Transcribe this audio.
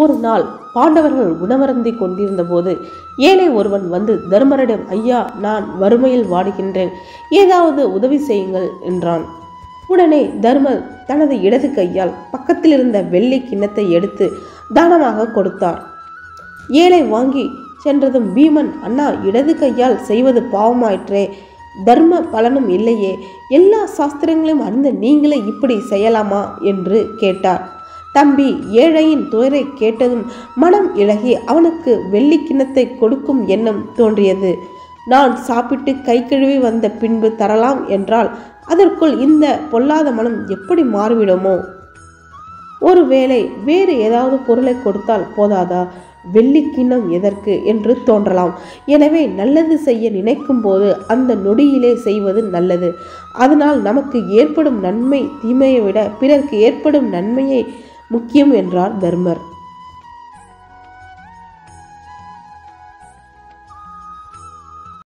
ஒரு நாள் பாண்டவர்கள் உணவருந்தி கொண்டிருந்த போது ஏழை ஒருவன் வந்து தர்மரிடம் ஐயா நான் வறுமையில் வாடுகின்றேன் ஏதாவது உதவி செய்யுங்கள் என்றான் உடனே தர்மர் தனது இடது கையால் பக்கத்தில் இருந்த வெள்ளி கிண்ணத்தை எடுத்து தானமாக கொடுத்தார் ஏழை வாங்கி சென்றதும் பீமன் அண்ணா இடது கையால் செய்வது பாவமாயிற்றே தர்ம பலனும் இல்லையே எல்லா சாஸ்திரங்களையும் அறிந்த நீங்களே இப்படி செய்யலாமா என்று கேட்டார் தம்பி ஏழையின் துயரை கேட்டதும் மனம் இழகி அவனுக்கு வெள்ளி கிண்ணத்தை கொடுக்கும் எண்ணம் தோன்றியது நான் சாப்பிட்டு கை கழுவி வந்த பின்பு தரலாம் என்றால் அதற்குள் இந்த பொல்லாத மனம் எப்படி மாறிவிடுமோ ஒருவேளை வேறு ஏதாவது பொருளை கொடுத்தால் போதாதா வெள்ளிக்கிண்ணம் எதற்கு என்று தோன்றலாம் எனவே நல்லது செய்ய நினைக்கும் போது அந்த நொடியிலே செய்வது நல்லது அதனால் நமக்கு ஏற்படும் நன்மை தீமையை விட பிறருக்கு ஏற்படும் நன்மையை முக்கியம் என்றார் தர்மர்